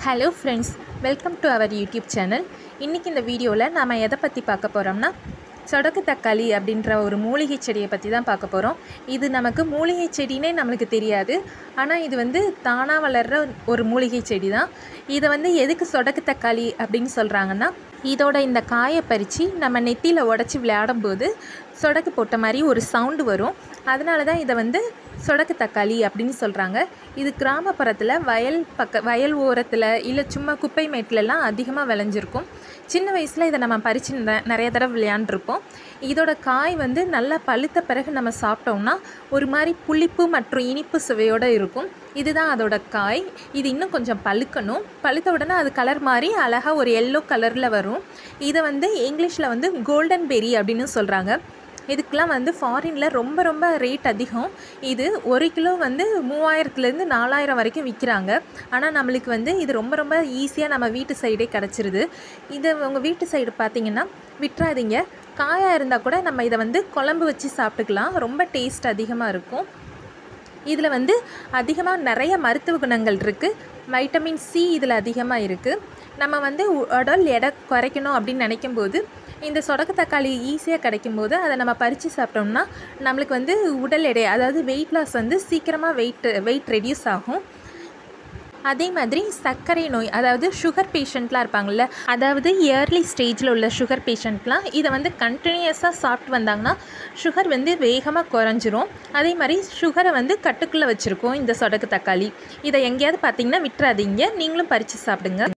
hello friends welcome to our YouTube channel இன்றைக்கி இந்த வீடியோவில் நாம் எதை பற்றி பார்க்க போகிறோம்னா சொடக்கு தக்காளி அப்படின்ற ஒரு மூலிகை செடியை பற்றி தான் பார்க்க போகிறோம் இது நமக்கு மூலிகை செடினே நம்மளுக்கு தெரியாது ஆனால் இது வந்து தானாக வளர்கிற ஒரு மூலிகை செடி தான் இதை வந்து எதுக்கு சொடக்கு தக்காளி அப்படின்னு சொல்கிறாங்கன்னா இதோட இந்த காயை பறித்து நம்ம நெத்தியில் உடச்சி விளையாடும்போது சொடக்கு போட்ட மாதிரி ஒரு சவுண்டு வரும் அதனால தான் இதை வந்து சொடக்கு தக்காளி அப்படின்னு சொல்கிறாங்க இது கிராமப்புறத்தில் வயல் பக்க வயல் ஓரத்தில் இல்லை சும்மா குப்பை மேட்லலாம் அதிகமாக விளைஞ்சிருக்கும் சின்ன வயசில் இதை நம்ம பறித்து ந- நிறைய தடவை விளையாண்டுருப்போம் இதோட காய் வந்து நல்லா பழுத்த பிறகு நம்ம சாப்பிட்டோம்னா ஒரு மாதிரி புளிப்பு மற்றும் இனிப்பு சுவையோடு இருக்கும் இதுதான் அதோட காய் இது இன்னும் கொஞ்சம் பழுக்கணும் பழுத்த உடனே அது கலர் மாதிரி அழகாக ஒரு எல்லோ கலரில் வரும் இதை வந்து இங்கிலீஷில் வந்து கோல்டன் பெரி அப்படின்னு சொல்கிறாங்க இதுக்கெலாம் வந்து ஃபாரினில் ரொம்ப ரொம்ப ரேட் அதிகம் இது ஒரு கிலோ வந்து மூவாயிரத்துலேருந்து நாலாயிரம் வரைக்கும் விற்கிறாங்க ஆனால் நம்மளுக்கு வந்து இது ரொம்ப ரொம்ப ஈஸியாக நம்ம வீட்டு சைடே கிடச்சிருது இது உங்கள் வீட்டு சைடு பார்த்தீங்கன்னா விட்டுறாதீங்க காயாக இருந்தால் கூட நம்ம இதை வந்து குழம்பு வச்சு சாப்பிட்டுக்கலாம் ரொம்ப டேஸ்ட் அதிகமாக இருக்கும் இதில் வந்து அதிகமாக நிறைய மருத்துவ குணங்கள் இருக்குது வைட்டமின் சி இதில் அதிகமாக இருக்குது நம்ம வந்து உ- உடல் எடை குறைக்கணும் அப்படின்னு நினைக்கும் போது இந்த சொடக்கு தக்காளி ஈஸியாக கிடைக்கும் போது அதை நம்ம பறித்து சாப்பிட்டோம்னா நம்மளுக்கு வந்து உடல் எடை அதாவது வெயிட் லாஸ் வந்து சீக்கிரமாக வெயிட் வெயிட் ரெடியூஸ் ஆகும் அதே மாதிரி சர்க்கரை நோய் அதாவது சுகர் பேஷண்ட்லாம் இருப்பாங்கள்ல அதாவது இயர்லி ஸ்டேஜில் உள்ள சுகர் பேஷண்ட்லாம் இதை வந்து கண்டினியூஸாக சாப்பிட்டு வந்தாங்கன்னா சுகர் வந்து வேகமாக குறைஞ்சிரும் அதே மாதிரி சுகரை வந்து கட்டுக்குள்ளே வச்சுருக்கோம் இந்த சொடக்கு தக்காளி இதை எங்கேயாவது பார்த்தீங்கன்னா விட்டுறாதீங்க நீங்களும் பறித்து சாப்பிடுங்க